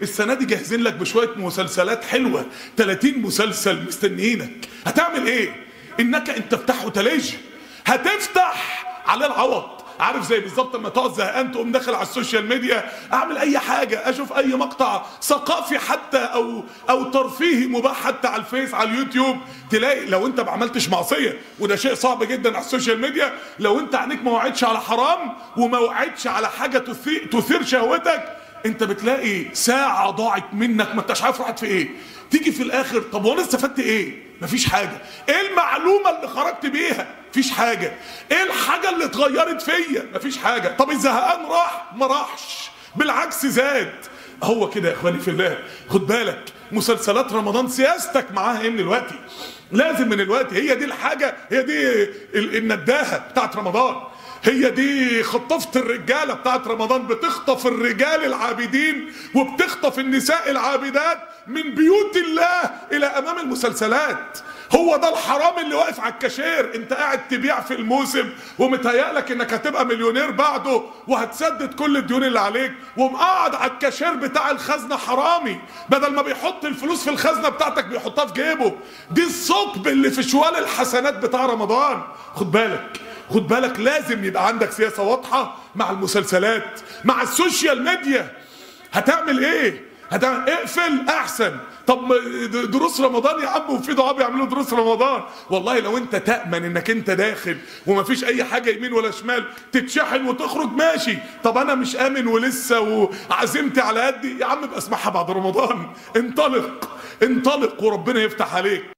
السنه دي جاهزين لك بشويه مسلسلات حلوه 30 مسلسل مستنيينك هتعمل ايه انك ان تفتحه تليج هتفتح على العوض عارف زي بالظبط لما تقعد زهقان تقوم داخل على السوشيال ميديا اعمل اي حاجه اشوف اي مقطع ثقافي حتى او او ترفيهي مباح حتى على الفيس على اليوتيوب تلاقي لو انت ما عملتش معصيه وده شيء صعب جدا على السوشيال ميديا لو انت عينيك ما وعدش على حرام وما وعدش على حاجه تثير, تثير شهوتك انت بتلاقي ساعه ضاعت منك ما انتش عارف راحت في ايه تيجي في الاخر طب وانا استفدت ايه مفيش حاجه ايه المعلومه اللي خرجت بيها مفيش حاجه ايه الحاجه اللي اتغيرت فيا مفيش حاجه طب الزهقان راح ما راحش بالعكس زاد هو كده يا اخواني في الله خد بالك مسلسلات رمضان سياستك معاها ايه من الوقت لازم من الوقت هي دي الحاجه هي دي ال- النداهه بتاعت رمضان هي دي خطفت الرجالة بتاعت رمضان بتخطف الرجال العابدين وبتخطف النساء العابدات من بيوت الله إلى أمام المسلسلات هو ده الحرام اللي واقف على الكاشير انت قاعد تبيع في الموسم ومتهيألك انك هتبقى مليونير بعده وهتسدد كل الديون اللي عليك ومقعد على الكاشير بتاع الخزنة حرامي بدل ما بيحط الفلوس في الخزنة بتاعتك بيحطها في جيبه دي الثقب اللي في شوال الحسنات بتاع رمضان خد بالك خد بالك لازم يبقى عندك سياسة واضحة مع المسلسلات مع السوشيال ميديا هتعمل ايه هتعمل اقفل احسن طب ما د- دروس رمضان يا عم وفي دعاء بيعملوا دروس رمضان والله لو انت تأمن انك انت داخل ومفيش اي حاجة يمين ولا شمال تتشحن وتخرج ماشي طب انا مش امن ولسه وعزمتي على قدي يا عم ابقى اسمعها بعد رمضان انطلق انطلق وربنا يفتح عليك